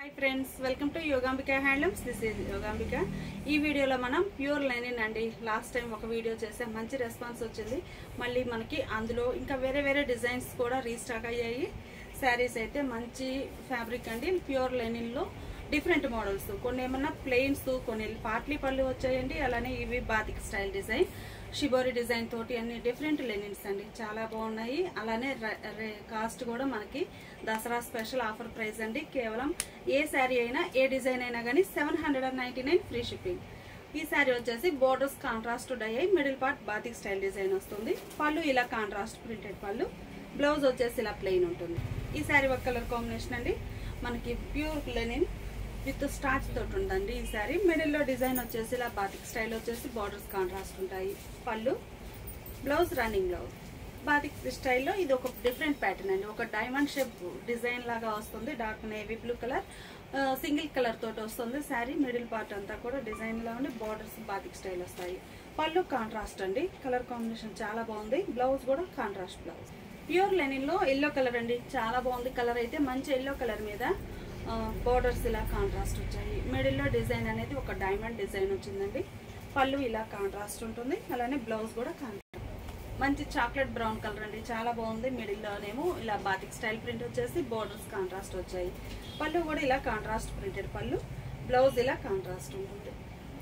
Friends welcome to Yogambika handlooms this is Yogambika ఈ వీడియోలో మనం ప్యూర్ లైనిన్ అండి లాస్ట్ టైం ఒక వీడియో చేసాం మంచి రెస్పాన్స్ వచ్చింది మళ్ళీ మనకి అందులో ఇంకా వేరే వేరే డిజైన్స్ కూడా రీస్టాక్ అయ్యాయి శారీస్ అయితే మంచి ఫ్యాబ్రిక్ అండి ప్యూర్ లెనిన్లో డిఫరెంట్ మోడల్స్ కొన్ని ఏమన్నా ప్లెయిన్స్ కొన్ని పాట్లీ పళ్ళు వచ్చాయండి అలానే ఇవి batik style design shibori design తోటి అన్ని డిఫరెంట్ లెనిన్స్ అండి చాలా బాగున్నాయి అలానే కాస్ట్ కూడా మనకి దసరా స్పెషల్ ఆఫర్ ప్రైస్ అండి కేవలం ఏ శారీ అయినా ఏ డిజైన్ అయినా కానీ seven hundred and ninety nine free shipping ఈ శారీ వచ్చేసి బోర్డర్స్ కాంట్రాస్ట్ డై అయి middle part batik style design వస్తుంది పళ్ళు ఇలా కాంట్రాస్ట్ ప్రింటెడ్ పళ్ళు బ్లౌజ్ వచ్చేసి ఇలా ప్లెయిన్ ఉంటుంది ఈ శారీ ఒక కలర్ కాంబినేషన్ అండి మనకి ప్యూర్ లెనిన్ విత్ స్టార్చ్ తోటి ఉందండి ఈ శారీ మిడిల్లో డిజైన్ వచ్చేసి ఇలా బాతిక్ స్టైల్ వచ్చేసి బార్డర్స్ కాంట్రాస్ట్ ఉంటాయి పళ్ళు బ్లౌజ్ రన్నింగ్ బ్లౌజ్ బాతిక్ స్టైల్లో ఇది ఒక డిఫరెంట్ ప్యాటర్న్ అండి ఒక డైమండ్ షేప్ డిజైన్ లాగా వస్తుంది dark navy blue colour single colour తోటి వస్తుంది శారీ మిడిల్ పార్ట్ అంతా కూడా డిజైన్ లా ఉండి బార్డర్స్ బాతిక్ స్టైల్ వస్తాయి పళ్ళు కాంట్రాస్ట్ అండి కలర్ కాంబినేషన్ చాలా బాగుంది బ్లౌజ్ కూడా కాంట్రాస్ట్ బ్లౌజ్ ప్యూర్ లెనిన్ లో ఎల్లో కలర్ అండి చాలా బాగుంది కలర్ అయితే మంచి ఎల్లో కలర్ మీద బోర్డర్స్ ఇలా కాంట్రాస్ట్ వచ్చాయి మిడిల్లో డిజైన్ అనేది ఒక డైమండ్ డిజైన్ వచ్చిందండి పళ్ళు ఇలా కాంట్రాస్ట్ ఉంటుంది అలానే బ్లౌజ్ కూడా కాంట్రాస్ట్ మంచి చాక్లెట్ బ్రౌన్ కలర్ అండి చాలా బాగుంది మిడిల్లోనేమో ఇలా బాతిక్ స్టైల్ ప్రింట్ వచ్చేసి బోర్డర్స్ కాంట్రాస్ట్ వచ్చాయి పళ్ళు కూడా ఇలా కాంట్రాస్ట్ ప్రింటెడ్ పళ్ళు బ్లౌజ్ ఇలా కాంట్రాస్ట్ ఉంటుంది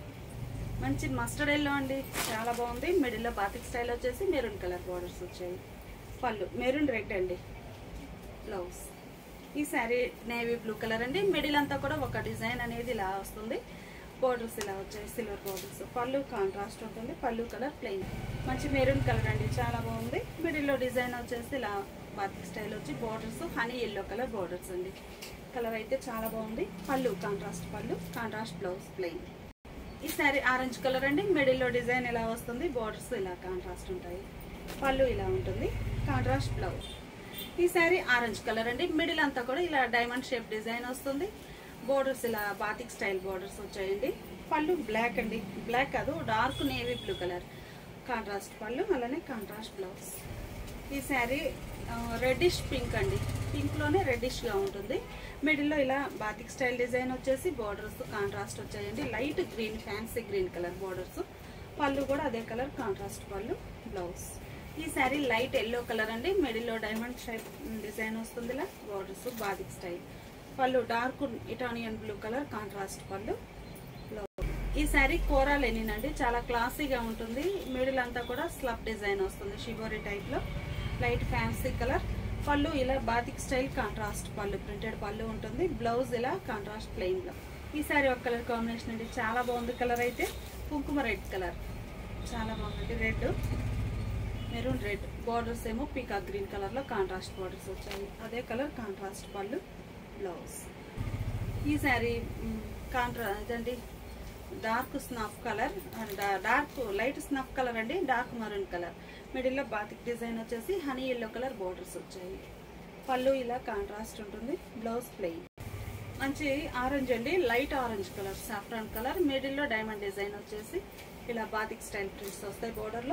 మంచి మస్టర్డ్ ఎల్లో అండి చాలా బాగుంది మిడిల్లో బాతిక్ స్టైల్ వచ్చేసి మెరూన్ కలర్ బోర్డర్స్ వచ్చాయి పళ్ళు మెరూన్ రెడ్ అండి బ్లౌజ్ ఈ శారీ నేవీ బ్లూ కలర్ అండి మిడిల్ అంతా కూడా ఒక డిజైన్ అనేది ఇలా వస్తుంది బోర్డర్స్ ఇలా వచ్చాయి సిల్వర్ బోర్డర్స్ పళ్ళు కాంట్రాస్ట్ ఉంటుంది పళ్ళు కలర్ ప్లెయిన్ మంచి మెరూన్ కలర్ అండి చాలా బాగుంది మిడిల్లో డిజైన్ వచ్చేసి ఇలా బాతిక్ స్టైల్ వచ్చి borders honey yellow colour borders అండి కలర్ అయితే చాలా బాగుంది పళ్ళు కాంట్రాస్ట్ పళ్ళు కాంట్రాస్ట్ బ్లౌజ్ ప్లెయిన్ ఈ శారీ ఆరెంజ్ కలర్ అండి మిడిల్లో డిజైన్ ఇలా వస్తుంది బోర్డర్స్ ఇలా కాంట్రాస్ట్ ఉంటాయి పళ్ళు ఇలా ఉంటుంది కాంట్రాస్ట్ బ్లౌజ్ ఈ శారీ ఆరెంజ్ కలర్ అండి మిడిల్ అంతా కూడా ఇలా డైమండ్ షేప్ డిజైన్ వస్తుంది బోర్డర్స్ ఇలా బాతిక్ స్టైల్ బోర్డర్స్ వచ్చాయండి పళ్ళు బ్లాక్ అండి బ్లాక్ కాదు dark navy blue colour contrast pallu అలానే కాంట్రాస్ట్ బ్లౌజ్ ఈ శారీ రెడ్డిష్ పింక్ అండి పింక్లోనే రెడ్డిష్గా ఉంటుంది మిడిల్లో ఇలా బాతిక్ స్టైల్ డిజైన్ వచ్చేసి బోర్డర్స్ కాంట్రాస్ట్ వచ్చాయండి light green fancy green colour borders pallu కూడా అదే కలర్ కాంట్రాస్ట్ పళ్ళు బ్లౌజ్ ఈ శారీ లైట్ ఎల్లో కలర్ అండి మిడిల్లో డైమండ్ షేప్ డిజైన్ వస్తుంది ఇలా borders batik style pallu dark ఇటానియన్ బ్లూ కలర్ కాంట్రాస్ట్ పళ్ళు ఈ శారీ కోరా లెనిన్ అండి చాలా క్లాసీగా ఉంటుంది మిడిల్ అంతా కూడా స్లబ్ డిజైన్ వస్తుంది షిబోరి టైప్లో లైట్ ఫ్యాన్సీ కలర్ పళ్ళు ఇలా batik style contrast pallu printed pallu ఉంటుంది బ్లౌజ్ ఇలా కాంట్రాస్ట్ ప్లెయిన్ లో ఈ శారీ ఒక కలర్ కాంబినేషన్ అండి చాలా బాగుంది కలర్ అయితే కుంకుమ రెడ్ కలర్ చాలా బాగుంది రెడ్ మెరూన్ రెడ్ బార్డర్స్ ఏమో పీకా గ్రీన్ కలర్ లో కాంట్రాస్ట్ బార్డర్స్ వచ్చాయి అదే కలర్ కాంట్రాస్ట్ పళ్ళు బ్లౌజ్ ఈ శారీ కాంట్రా ఇదండి dark snuff colour and dark light snuff colour అండి డార్క్ మరూన్ కలర్ మిడిల్లో బాతిక్ డిజైన్ వచ్చేసి హనీ ఎల్లో కలర్ బోర్డర్స్ వచ్చాయి పళ్ళు ఇలా కాంట్రాస్ట్ ఉంటుంది బ్లౌజ్ ప్లెయిన్ మంచి ఆరెంజ్ అండి light orange colour saffron colour మిడిల్లో డైమండ్ డిజైన్ వచ్చేసి ఇలా బాతిక్ స్టైల్ ప్రింట్స్ వస్తాయి బోర్డర్లో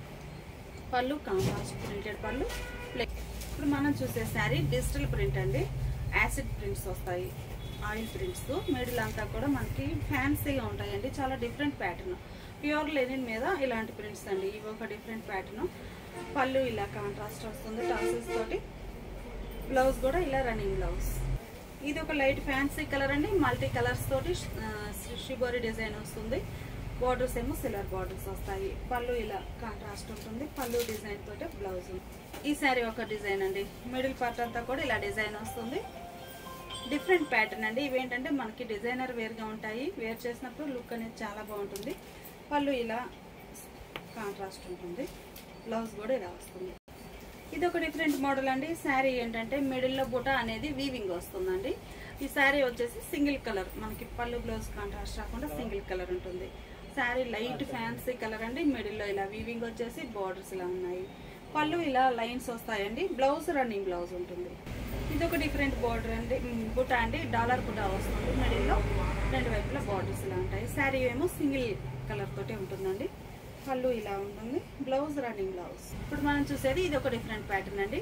పళ్ళు కాంట్రాస్ట్ ప్రింటెడ్ పళ్ళు ప్లెయిన్ ఇప్పుడు మనం చూసే శారీ డిజిటల్ ప్రింట్ అండి యాసిడ్ ప్రింట్స్ వస్తాయి ఆయిల్ ప్రింట్స్ మిడిల్ అంతా కూడా మనకి ఫ్యాన్సీగా ఉంటాయండి చాలా డిఫరెంట్ ప్యాటర్న్ ప్యూర్ లెనిన్ మీద ఇలాంటి ప్రింట్స్ అండి ఇవి ఒక డిఫరెంట్ ప్యాటర్న్ పళ్ళు ఇలా కాంట్రాస్ట్ వస్తుంది టాసెస్ తోటి బ్లౌజ్ కూడా ఇలా రన్నింగ్ బ్లౌజ్ ఇది ఒక లైట్ ఫ్యాన్సీ కలర్ అండి మల్టీ కలర్స్ తోటి షిబోరి డిజైన్ వస్తుంది బార్డర్స్ ఏమో సిల్వర్ బార్డర్స్ వస్తాయి పళ్ళు ఇలా కాంట్రాస్ట్ ఉంటుంది పళ్ళు డిజైన్ తోటి బ్లౌజ్ ఈ శారీ ఒక డిజైన్ అండి మిడిల్ పార్ట్ అంతా కూడా ఇలా డిజైన్ వస్తుంది డిఫరెంట్ ప్యాటర్న్ అండి ఇవేంటంటే మనకి డిజైనర్ వేర్గా ఉంటాయి వేర్ చేసినప్పుడు లుక్ అనేది చాలా బాగుంటుంది పళ్ళు ఇలా కాంట్రాస్ట్ ఉంటుంది బ్లౌజ్ కూడా ఇలా వస్తుంది ఇది ఒక డిఫరెంట్ మోడల్ అండి శారీ ఏంటంటే మిడిల్లో బుట అనేది వీవింగ్ వస్తుందండి ఈ శారీ వచ్చేసి సింగిల్ కలర్ మనకి పళ్ళు బ్లౌజ్ కాంట్రాస్ట్ రాకుండా సింగిల్ కలర్ ఉంటుంది శారీ లైట్ ఫ్యాన్సీ కలర్ అండి మిడిల్లో ఇలా వీవింగ్ వచ్చేసి బార్డర్స్ ఇలా ఉన్నాయి పళ్ళు ఇలా లైన్స్ వస్తాయండి బ్లౌజ్ రన్నింగ్ బ్లౌజ్ ఉంటుంది ఇది ఒక డిఫరెంట్ బార్డర్ అండి బుట్ట అండి డాలర్ బుట్ట వస్తుంది మిడిల్లో రెండు వైపులా బార్డర్స్ ఇలా ఉంటాయి శారీ ఏమో సింగిల్ కలర్ తోటే ఉంటుందండి పళ్ళు ఇలా ఉంటుంది బ్లౌజ్ రన్నింగ్ బ్లౌజ్ ఇప్పుడు మనం చూసేది ఇది ఒక డిఫరెంట్ ప్యాటర్న్ అండి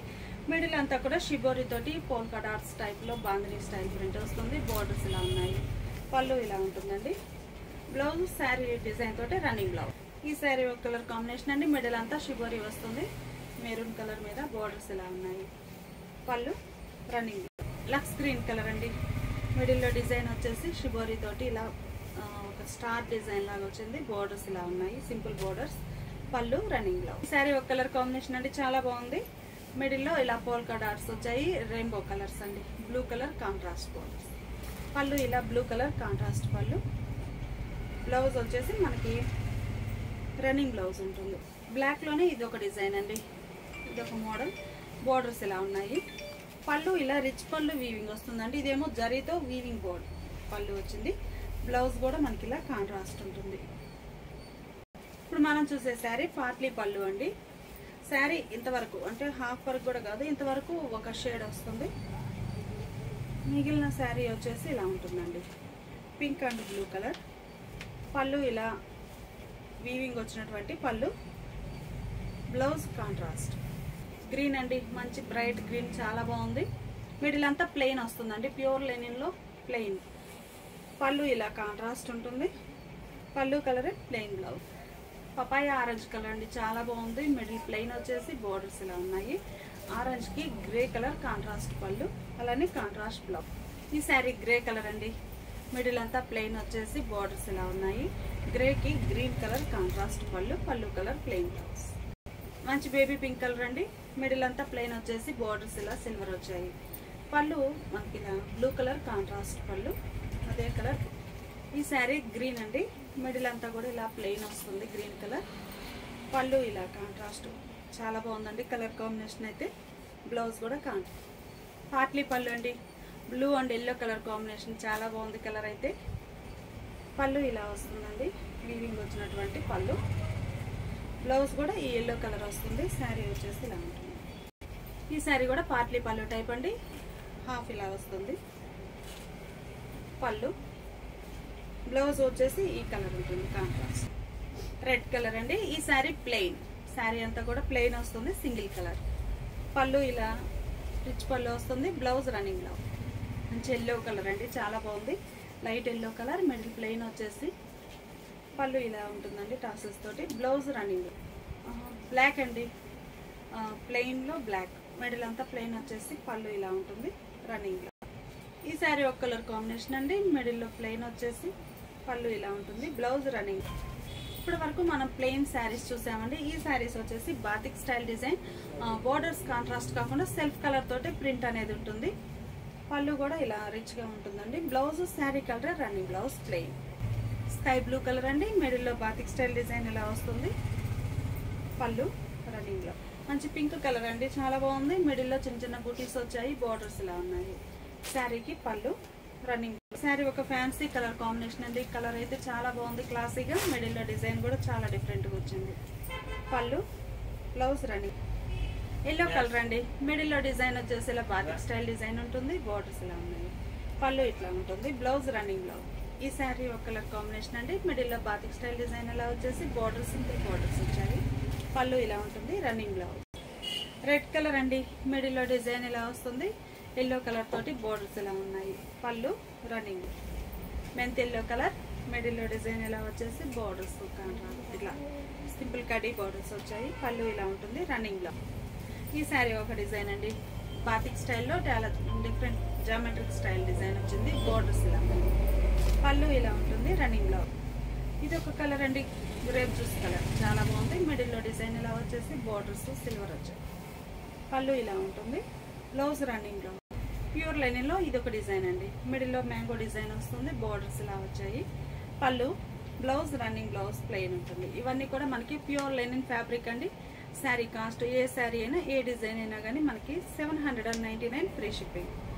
మిడిల్ అంతా కూడా షిబోరి తోటి పోల్కా డాట్స్ టైప్లో బాందిని స్టైల్ ప్రింట్ వస్తుంది బోర్డర్స్ ఇలా ఉన్నాయి పళ్ళు ఇలా ఉంటుందండి బ్లౌజ్ శారీ డిజైన్ తోటి రన్నింగ్ బ్లౌజ్ ఈ శారీ ఒక కలర్ కాంబినేషన్ అండి మిడిల్ అంతా షిబోరి వస్తుంది మెరూన్ కలర్ మీద బోర్డర్స్ ఇలా ఉన్నాయి pallu running Lux green colour అండి మిడిల్లో డిజైన్ వచ్చేసి షిబోరి తోటి ఇలా ఆ, ఒక స్టార్ డిజైన్ లాగా వచ్చింది బోర్డర్స్ ఇలా ఉన్నాయి సింపుల్ బోర్డర్స్ పళ్ళు రన్నింగ్ లో శారీ ఒక కలర్ కాంబినేషన్ అండి చాలా బాగుంది మిడిల్లో ఇలా పోల్కా డాట్స్ వచ్చాయి రెయిన్బో కలర్స్ అండి blue colour contrast borders pallu ఇలా blue colour contrast pallu blouse వచ్చేసి మనకి రన్నింగ్ బ్లౌజ్ ఉంటుంది బ్లాక్లోనే ఇది ఒక డిజైన్ అండి ఇది ఒక మోడల్ బోర్డర్స్ ఇలా ఉన్నాయి పళ్ళు ఇలా రిచ్ పళ్ళు వీవింగ్ వస్తుందండి ఇదేమో జరీతో వీవింగ్ బోర్డ్ పళ్ళు వచ్చింది బ్లౌజ్ కూడా మనకి ఇలా కాంట్రాస్ట్ ఉంటుంది ఇప్పుడు మనం చూసే శారీ పార్ట్లీ పళ్ళు అండి శారీ ఇంతవరకు అంటే హాఫ్ వరకు కూడా కాదు ఇంతవరకు ఒక షేడ్ వస్తుంది మిగిలిన శారీ వచ్చేసి ఇలా ఉంటుందండి pink and blue colour pallu ఇలా వీవింగ్ వచ్చినటువంటి పళ్ళు బ్లౌజ్ కాంట్రాస్ట్ గ్రీన్ అండి మంచి బ్రైట్ గ్రీన్ చాలా బాగుంది మిడిల్ అంతా ప్లెయిన్ వస్తుందండి ప్యూర్ లెనిన్లో ప్లెయిన్ పళ్ళు ఇలా కాంట్రాస్ట్ ఉంటుంది pallu colour plain blouse papaya orange colour అండి చాలా బాగుంది మిడిల్ ప్లెయిన్ వచ్చేసి బోర్డర్స్ ఇలా ఉన్నాయి ఆరెంజ్ కి గ్రే కలర్ కాంట్రాస్ట్ పళ్ళు అలానే కాంట్రాస్ట్ బ్లౌజ్ ఈ శారీ గ్రే కలర్ అండి మిడిల్ అంతా ప్లెయిన్ వచ్చేసి బోర్డర్స్ ఇలా ఉన్నాయి గ్రేకి green colour contrast pallu pallu colour plain blouse మంచి బేబీ పింక్ కలర్ అండి మిడిల్ అంతా ప్లెయిన్ వచ్చేసి బోర్డర్స్ ఇలా సిల్వర్ వచ్చాయి పళ్ళు మనకి ఇలా బ్లూ కలర్ కాంట్రాస్ట్ పళ్ళు అదే కలర్ ఈ శారీ గ్రీన్ అండి మిడిల్ అంతా కూడా ఇలా ప్లెయిన్ వస్తుంది గ్రీన్ కలర్ పళ్ళు ఇలా కాంట్రాస్ట్ చాలా బాగుందండి కలర్ కాంబినేషన్ అయితే బ్లౌజ్ కూడా కాంట్ పాట్లీ పళ్ళు అండి blue and yellow colour combination చాలా బాగుంది కలర్ అయితే పళ్ళు ఇలా వస్తుందండి వీవింగ్ వచ్చినటువంటి పళ్ళు బ్లౌజ్ కూడా ఈ ఎల్లో కలర్ వస్తుంది శారీ వచ్చేసి ఇలా ఉంటుంది ఈ శారీ కూడా పార్ట్లీ పళ్ళు టైప్ అండి హాఫ్ ఇలా వస్తుంది పళ్ళు బ్లౌజ్ వచ్చేసి ఈ కలర్ ఉంటుంది కాంట్రాస్ట్ రెడ్ కలర్ అండి ఈ శారీ ప్లెయిన్ శారీ అంతా కూడా ప్లెయిన్ వస్తుంది సింగిల్ కలర్ పళ్ళు ఇలా రిచ్ పళ్ళు వస్తుంది బ్లౌజ్ రన్నింగ్ లో మంచి ఎల్లో కలర్ అండి చాలా బాగుంది light yellow colour middle plain వచ్చేసి పళ్ళు ఇలా ఉంటుందండి టాసెస్ తోటి బ్లౌజ్ రన్నింగ్ బ్లాక్ అండి ప్లెయిన్లో బ్లాక్ మిడిల్ అంతా ప్లెయిన్ వచ్చేసి పళ్ళు ఇలా ఉంటుంది రన్నింగ్లో ఈ శారీ ఒక కలర్ కాంబినేషన్ అండి మిడిల్లో ప్లెయిన్ వచ్చేసి పళ్ళు ఇలా ఉంటుంది బ్లౌజ్ రన్నింగ్ ఇప్పటి వరకు మనం ప్లెయిన్ శారీస్ చూసామండి ఈ శారీస్ వచ్చేసి batik style design borders contrast కాకుండా సెల్ఫ్ కలర్ తోటి ప్రింట్ అనేది ఉంటుంది పళ్ళు కూడా ఇలా రిచ్గా ఉంటుందండి blouse sari colour running blouse plain sky blue colour అండి మిడిల్లో బాతిక్ స్టైల్ డిజైన్ ఇలా వస్తుంది పళ్ళు రన్నింగ్ లో మంచి పింక్ కలర్ అండి చాలా బాగుంది మిడిల్లో చిన్న చిన్న బూటీస్ వచ్చాయి బార్డర్స్ ఇలా ఉన్నాయి శారీకి పళ్ళు రన్నింగ్ శారీ ఒక ఫ్యాన్సీ కలర్ కాంబినేషన్ అండి కలర్ అయితే చాలా బాగుంది క్లాసీగా మిడిల్లో డిజైన్ కూడా చాలా డిఫరెంట్గా వచ్చింది పళ్ళు బ్లౌజ్ రన్నింగ్ ఎల్లో కలర్ అండి మిడిల్లో డిజైన్ వచ్చేసి ఇలా బాతిక్ స్టైల్ డిజైన్ ఉంటుంది బార్డర్స్ ఇలా ఉన్నాయి పళ్ళు ఇట్లా ఉంటుంది బ్లౌజ్ రన్నింగ్ బ్లౌజ్ ఈ శారీ ఒక కలర్ కాంబినేషన్ అండి మిడిల్లో బాతిక్ స్టైల్ డిజైన్ ఇలా వచ్చేసి బార్డర్స్ సింపుల్ బార్డర్స్ వచ్చాయి పళ్ళు ఇలా ఉంటుంది రన్నింగ్ బ్లౌజ్ రెడ్ కలర్ అండి మిడిల్లో డిజైన్ ఇలా వస్తుంది ఎల్లో కలర్ తోటి బోర్డర్స్ ఇలా ఉన్నాయి pallu running mint yellow colour మిడిల్లో డిజైన్ ఇలా వచ్చేసి బోర్డర్స్ ఇట్లా సింపుల్ కడీ బోర్డర్స్ వచ్చాయి పళ్ళు ఇలా ఉంటుంది రన్నింగ్ లో ఈ శారీ ఒక డిజైన్ అండి బాతిక్ స్టైల్లో చాలా డిఫరెంట్ జామెట్రిక్ స్టైల్ డిజైన్ వచ్చింది బోర్డర్స్ ఇలా ఉంది. పళ్ళు ఇలా ఉంటుంది రన్నింగ్ లో ఇది ఒక కలర్ అండి గ్రేప్ జ్యూస్ కలర్ చాలా బాగుంది మిడిల్లో డిజైన్ ఇలా వచ్చేసి బోర్డర్స్ సిల్వర్ వచ్చాయి పళ్ళు ఇలా ఉంటుంది బ్లౌజ్ రన్నింగ్ లో ప్యూర్ లెనిన్లో ఇది ఒక డిజైన్ అండి మిడిల్లో మ్యాంగో డిజైన్ వస్తుంది బోర్డర్స్ ఇలా వచ్చాయి పళ్ళు బ్లౌజ్ రన్నింగ్ బ్లౌజ్ ప్లెయిన్ ఉంటుంది ఇవన్నీ కూడా మనకి ప్యూర్ లెనిన్ ఫ్యాబ్రిక్ అండి శారీ కాస్ట్ ఏ శారీ అయినా ఏ డిజైన్ అయినా కానీ మనకి seven hundred and ninety nine free shipping